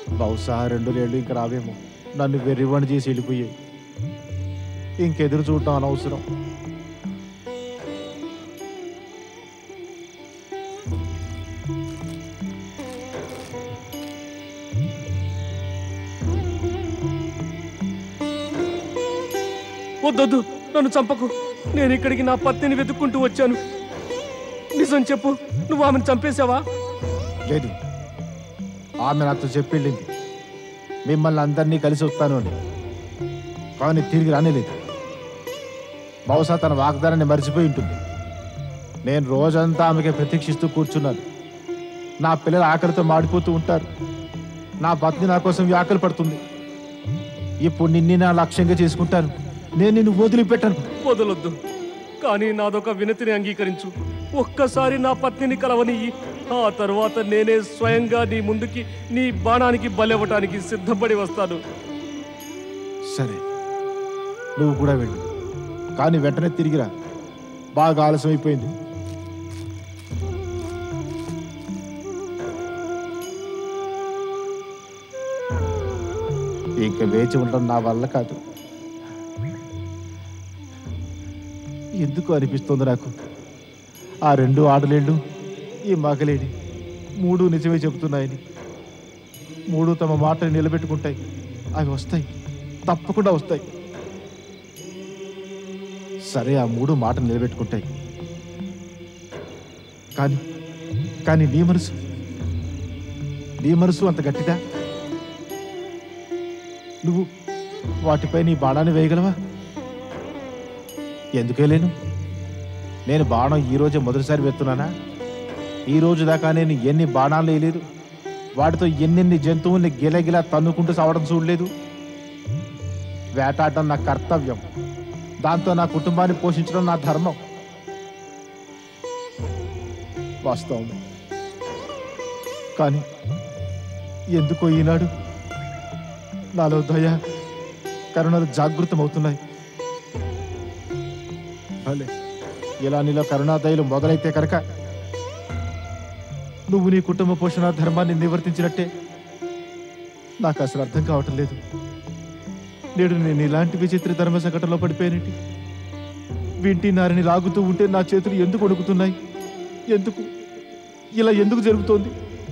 బహుశా రెండు లేళ్ళు ఇంకా రావేమో నన్ను వెర్రివని చేసి వెళ్ళిపోయాయి ఇంకెదురు చూడటం అనవసరం వద్దొద్దు నన్ను చంపకు నేను ఇక్కడికి నా పత్నిని వెతుక్కుంటూ వచ్చాను నిజం చెప్పు నువ్వు ఆమెను చంపేశావా లేదు ఆమె నాతో చెప్పి వెళ్ళింది మిమ్మల్ని అందరినీ కలిసి వస్తాను అని కానీ తిరిగి రానేలేదు బహుశా తన వాగ్దానాన్ని మర్చిపోయి ఉంటుంది నేను రోజంతా ఆమెకి ప్రతీక్షిస్తూ కూర్చున్నాను నా పిల్లలు ఆకలితో మాడిపోతూ ఉంటారు నా పత్ని నా కోసం వ్యాకలి పడుతుంది ఇప్పుడు నిన్ను నా లక్ష్యంగా చేసుకుంటాను నేను నిన్ను వదిలిపెట్టాను వదలొద్దు కానీ నాదొక వినతిని అంగీకరించు ఒక్కసారి నా పత్నిని కలవనియ్యి ఆ తర్వాత నేనే స్వయంగా నీ ముందుకి నీ బాణానికి బలెవ్వటానికి సిద్ధపడి వస్తాను సరే నువ్వు కూడా వెళ్ళు కానీ వెంటనే తిరిగిరా బాగా ఆలస్యం అయిపోయింది ఇంకా వేచి ఉండడం నా వల్ల కాదు ఎందుకు అనిపిస్తుంది నాకు ఆ రెండు ఆడలేళ్ళు ఈ మగలేడి మూడు నిజమే చెబుతున్నాయని మూడు తమ మాటని నిలబెట్టుకుంటాయి అవి వస్తాయి తప్పకుండా వస్తాయి సరే ఆ మూడు మాట నిలబెట్టుకుంటాయి కానీ కానీ నీ మనసు నీ మనసు అంత గట్టిదా నువ్వు వాటిపై నీ బాణాన్ని వేయగలవా ఎందుకే లేను నేను బాణం ఈ రోజే మొదటిసారి వేస్తున్నానా ఈ రోజు దాకా నేను ఎన్ని బాణాలు వేయలేదు వాటితో ఎన్నెన్ని జంతువుల్ని గిలగిలా తన్నుకుంటూ సావడం చూడలేదు వేటాడడం నా కర్తవ్యం దాంతో నా కుటుంబాన్ని పోషించడం నా ధర్మం వాస్తవం కానీ ఎందుకో ఈనాడు నాలో దయ కరుణలు జాగృతమవుతున్నాయి భలే ఇలా నీలో కరుణాదయలు మొదలైతే కనుక నువ్వు నీ కుటుంబ పోషణ ధర్మాన్ని నివర్తించినట్టే నాకు అసలు అర్థం కావటం లేదు నేడు నేను ఇలాంటి విచిత్ర ధర్మ సంకటంలో పడిపోయానేంటి వింటి నారిని లాగుతూ ఉంటే నా చేతులు ఎందుకు వణుకుతున్నాయి ఎందుకు ఇలా ఎందుకు జరుగుతోంది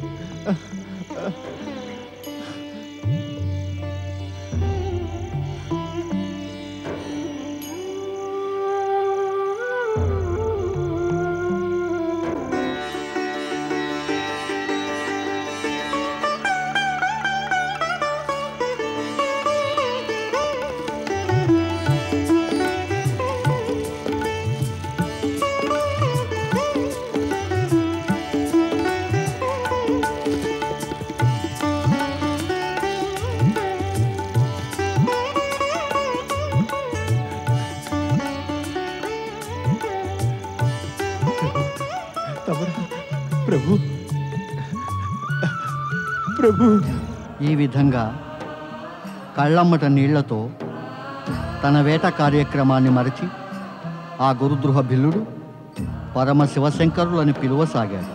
తమరా ప్రభు ప్రభు ఈ విధంగా కళ్ళమ్మట నీళ్లతో తన వేట కార్యక్రమాన్ని మరచి ఆ గురుద్రోహ బిల్లుడు పరమ శివశంకరులని పిలువసాగాడు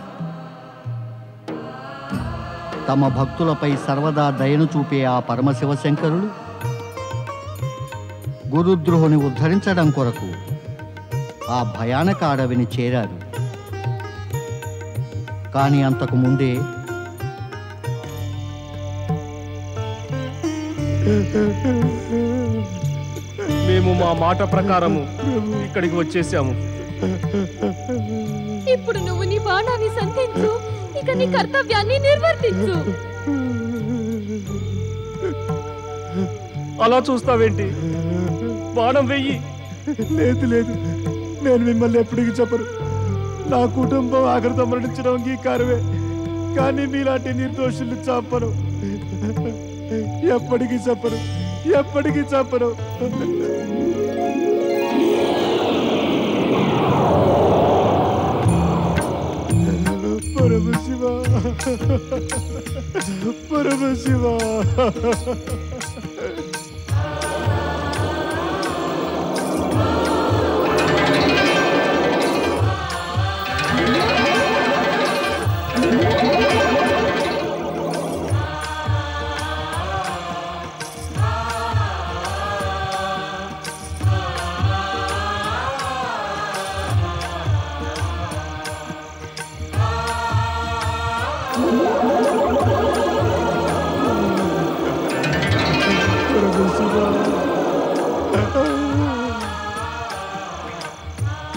తమ భక్తులపై సర్వదా దయను చూపే ఆ పరమశివశంకరులు గురుద్రోహుని ఉద్ధరించడం కొరకు ఆ భయానక అడవిని చేరారు కానీ అంతకు ముందే మేము మా మాట ప్రకారము ఇక్కడికి వచ్చేసాము ఇప్పుడు నువ్వు నీ బాణాన్ని సంధించు ఇక నీ కర్తవ్యాన్ని నిర్వర్తించు అలా చూస్తావేంటి బాణం వెయ్యి లేదు లేదు నేను మిమ్మల్ని ఎప్పటికీ చెప్పరు నా కుటుంబం ఆఖరితో మరణించడం అంగీకారమే కానీ మీలాంటి నిర్దోషుల్ని చంపరు ఎప్పటికీ చెప్పరు ఎప్పటికీ చెప్పరు పరమశివ పరమశివ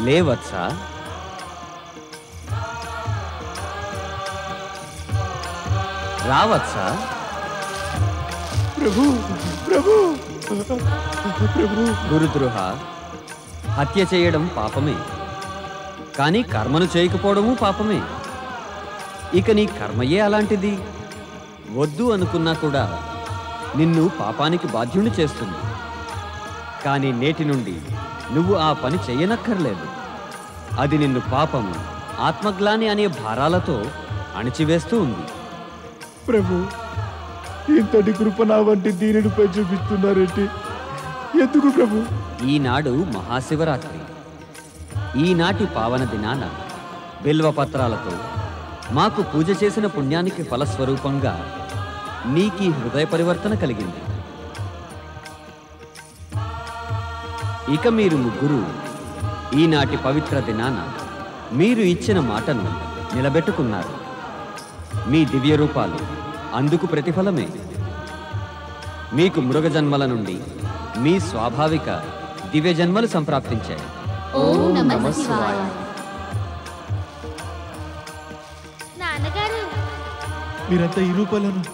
లేవత్సా రావత్సా ప్రభు ప్రభు ప్రభు గురుద్రోహ హత్య చేయడం పాపమే కానీ కర్మను చేయకపోవడము పాపమే ఇక నీ కర్మయే అలాంటిది వద్దు అనుకున్నా కూడా నిన్ను పాపానికి బాధ్యుని చేస్తుంది కానీ నేటి నుండి నువ్వు ఆ పని చెయ్యనక్కర్లేదు అది నిన్ను పాపము ఆత్మగ్లాని అనే భారాలతో అణిచివేస్తూ ఉంది ప్రభు ఇంతటి కృప నా వంటి దీనిపై చూపిస్తున్నారేంటి ఎందుకు ప్రభు ఈనాడు మహాశివరాత్రి ఈనాటి పావన దినాన బిల్వపత్రాలతో మాకు పూజ చేసిన పుణ్యానికి ఫలస్వరూపంగా నీకీ హృదయ పరివర్తన కలిగింది ఇక మీరు ముగ్గురు ఈనాటి పవిత్ర దినాన మీరు ఇచ్చిన మాటను నిలబెట్టుకున్నారు మీ దివ్య రూపాలు అందుకు ప్రతిఫలమే మీకు మృగ జన్మల నుండి మీ స్వాభావిక దివ్య జన్మలు సంప్రాప్తించాయి ఓం నమ శివాయ నాన్నగారు మీరంతా ఈ రూపాలను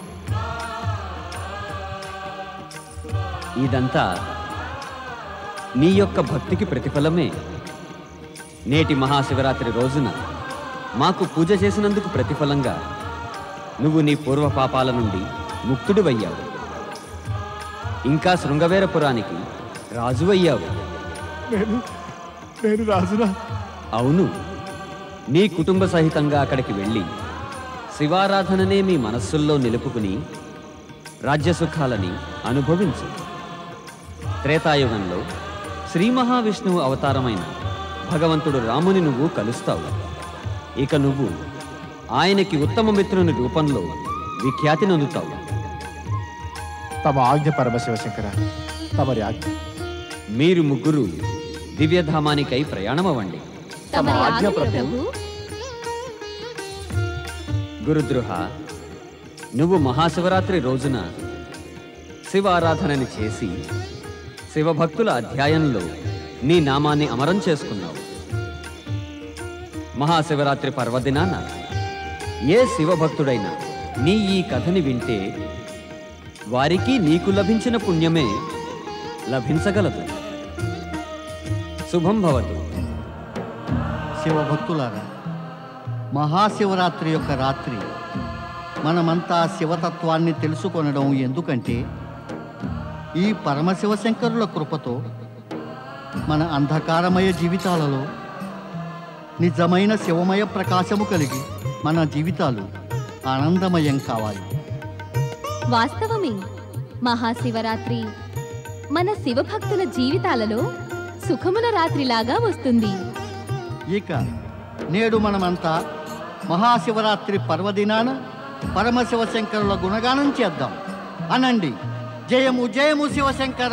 ఇదంతా నీ యొక్క భక్తికి ప్రతిఫలమే నేటి మహాశివరాత్రి రోజున మాకు పూజ చేసినందుకు ప్రతిఫలంగా నువ్వు నీ పూర్వ పాపాల నుండి ముక్తుడివయ్యావు ఇంకా శృంగవేరపురానికి రాజువయ్యావు నేను నేను రాజునా అవును నీ కుటుంబ సహితంగా అక్కడికి వెళ్ళి శివారాధననే మీ మనస్సుల్లో నిలుపుకుని రాజ్యసుఖాలని అనుభవించు త్రేతాయుగంలో శ్రీ మహావిష్ణువు అవతారమైన భగవంతుడు రాముని నువ్వు కలుస్తావు ఇక నువ్వు ఆయనకి ఉత్తమ మిత్రుని రూపంలో విఖ్యాతి నొందుతావు తమ ఆజ్ఞ పరమశివశంకర తమరి ఆజ్ఞ మీరు ముగ్గురు దివ్యధామానికై ప్రయాణమవ్వండి తమరి ఆజ్ఞ ఆజ్ఞ ప్రభు. ప్రభు గురుద్రోహ నువ్వు మహాశివరాత్రి రోజున శివారాధనని చేసి శివభక్తుల అధ్యాయంలో నీ నామాన్ని అమరం చేసుకున్నావు మహాశివరాత్రి పర్వదినాన ఏ శివభక్తుడైనా నీ ఈ కథని వింటే వారికి నీకు లభించిన పుణ్యమే లభించగలదు శుభం భవతు శివభక్తులారా మహాశివరాత్రి యొక్క రాత్రి మనమంతా శివతత్వాన్ని తెలుసుకొనడం ఎందుకంటే ఈ పరమశివశంకరుల కృపతో మన అంధకారమయ జీవితాలలో నిజమైన శివమయ ప్రకాశము కలిగి మన జీవితాలు ఆనందమయం కావాలి వాస్తవమే మహాశివరాత్రి మన శివభక్తుల జీవితాలలో సుఖముల రాత్రిలాగా వస్తుంది ఇక నేడు మనమంతా మహాశివరాత్రి పర్వదినాన పరమశివశంకరుల గుణగానం చేద్దాం అనండి జయము జయము శివశంకర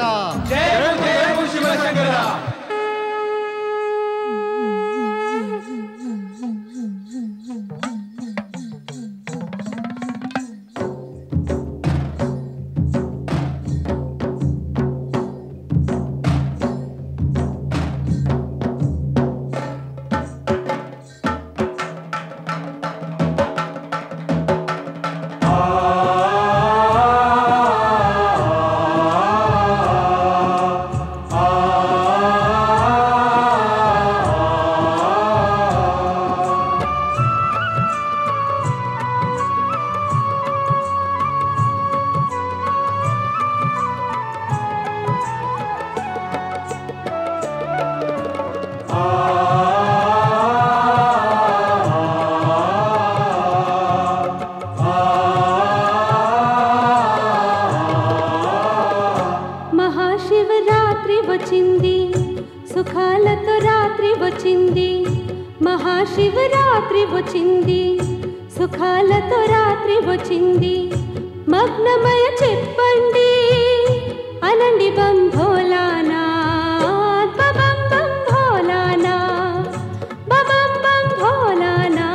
మహాశివరాత్రి వచ్చింది సుఖాలతో రాత్రి వచ్చింది మహాశివరాత్రి వచ్చింది సుఖాలతో రాత్రి వచ్చింది మగ్నమయ చెప్పండి అనండి బం భోలానా బబం బం భోలానా బబం బం భోలానా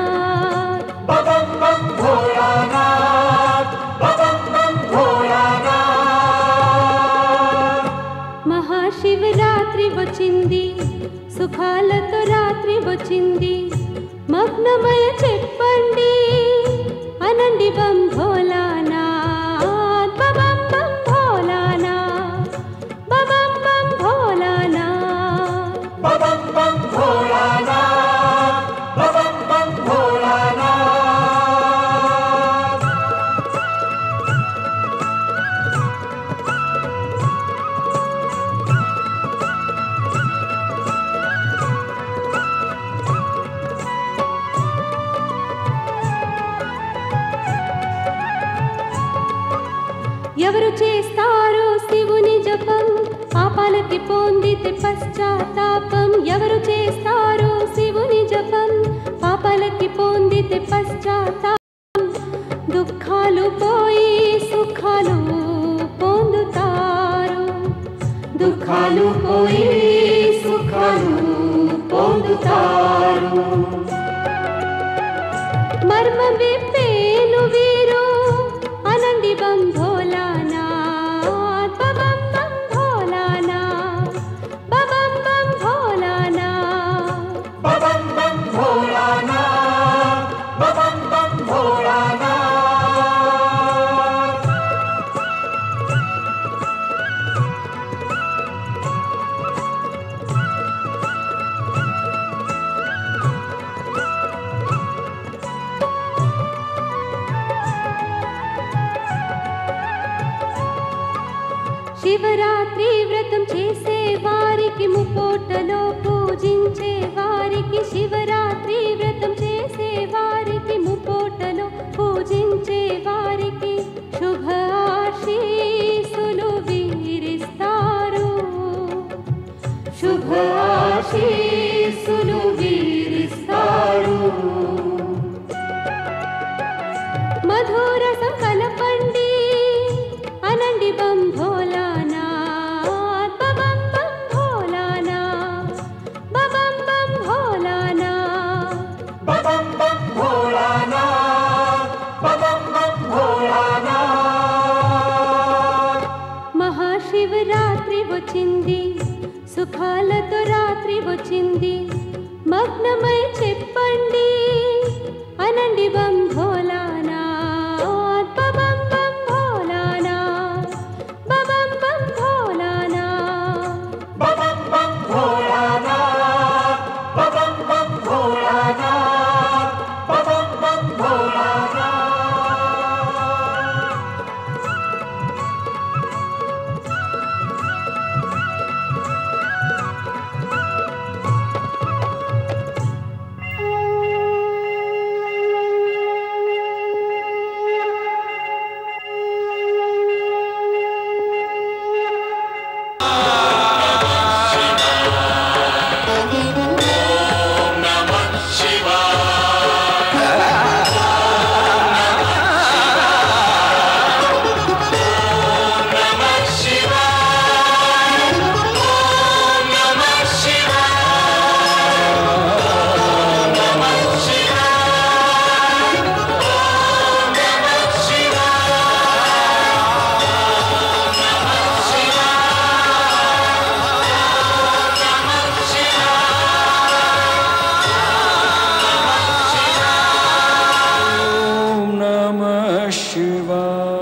మహాశివరాత్రి వచ్చింది సుఖాలతో రా మగ్నమయ చెప్పండి అనండి బం భోలానా బబం బం భోలానా బబం బం భోలానా ఎవరు చేస్తారు శివుని జపం పాపాలకి పొందితే పశ్చాత్తాపం ఎవరు చేస్తారు శివుని జపం పాపాలకి పొందితే పశ్చాత్తాపం దుఃఖాలు పోయి సుఖాలు పొందుతారు దుఃఖాలు పోయి సుఖాలు పొందుతారు మర్మ విప్పేను వీరు అనండి బం భోలానా బబం బం భోలానా బబం బం భోలానా శివరాత్రి వ్రతం చేసే వారికి ముపోటలో పూజించే వారికి శివరాత్రి వ్రతం చేసే వారికి ముపోటలో పూజించే వారికి శుభ ఆశీసులు వీరిస్తారు శుభ ఆశీసులు వీరిస్తారు మధురసం కలపండి అనండి బం భోలానా బబం బం భోలానా బబం బం భోలానా మహాశివరాత్రి వచ్చింది సుఖాలతో రాత్రి వచ్చింది మగ్నమై చెప్పండి అనండి బం భోలానా బబం బం భోలానా బబం బం భోలానా ॐ नमः शिवाय